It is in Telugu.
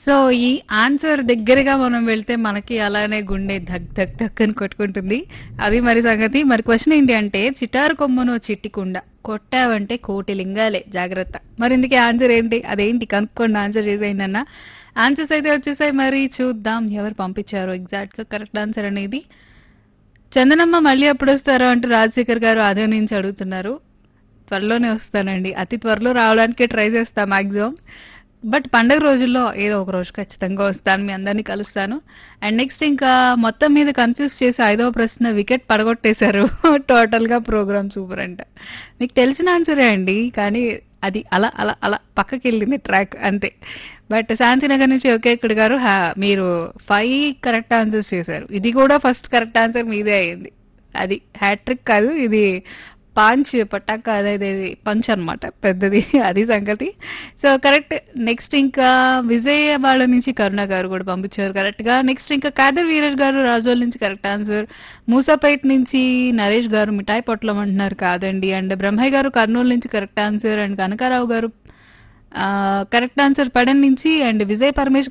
సో ఈ ఆన్సర్ దగ్గరగా మనం వెళ్తే మనకి అలానే గుండె ధక్ ధక్ ధక్ అని కొట్టుకుంటుంది అది మరి సంగతి మరి క్వశ్చన్ ఏంటి అంటే చిటారు కొమ్మను చిట్టికుండ కొట్టావంటే కోటి లింగాలే జాగ్రత్త మరి ఇందుకే ఆన్సర్ ఏంటి అదేంటి కనుక్కోండి ఆన్సర్ చేసేయండి అన్న ఆన్సర్స్ అయితే వచ్చేసాయి మరి చూద్దాం ఎవరు పంపించారు ఎగ్జాక్ట్ గా కరెక్ట్ ఆన్సర్ అనేది చందనమ్మ మళ్ళీ ఎప్పుడు వస్తారో అంటూ రాజశేఖర్ గారు అదే నుంచి అడుగుతున్నారు త్వరలోనే వస్తానండి అతి త్వరలో రావడానికి ట్రై చేస్తా మాక్సిమం బట్ పండగ రోజుల్లో ఏదో ఒక రోజు ఖచ్చితంగా వస్తాను మీ అందరినీ కలుస్తాను అండ్ నెక్స్ట్ ఇంకా మొత్తం మీద కన్ఫ్యూజ్ చేసి ఐదవ ప్రశ్న వికెట్ పడగొట్టేశారు టోటల్ గా ప్రోగ్రామ్ సూపర్ అంట మీకు తెలిసిన ఆన్సరే అండి కానీ అది అలా అలా అలా పక్కకి వెళ్ళింది ట్రాక్ అంతే బట్ శాంతినగర్ నుంచి ఒకే ఇక్కడ గారు హా- మీరు ఫైవ్ కరెక్ట్ ఆన్సర్స్ చేశారు ఇది కూడా ఫస్ట్ కరెక్ట్ ఆన్సర్ మీదే అయింది అది హ్యాట్రిక్ కాదు ఇది పాంచ్ పటాక్ అదేది పంచ్ అన్నమాట పెద్దది అది సంగతి సో కరెక్ట్ నెక్స్ట్ ఇంకా విజయవాడ నుంచి కరుణ గారు కూడా పంపించారు కరెక్ట్ గా నెక్స్ట్ ఇంకా కాదర్ వీరర్ గారు రాజోల్ నుంచి కరెక్ట్ ఆన్సర్ మూసాపేట్ నుంచి నరేష్ గారు మిఠాయి పొట్లం అంటున్నారు కాదండి అండ్ బ్రహ్మయ్య గారు కర్నూలు నుంచి కరెక్ట్ ఆన్సర్ అండ్ కనకారావు గారు కరెక్ట్ ఆన్సర్ పడన్ నుంచి అండ్ విజయ్ పరమేష్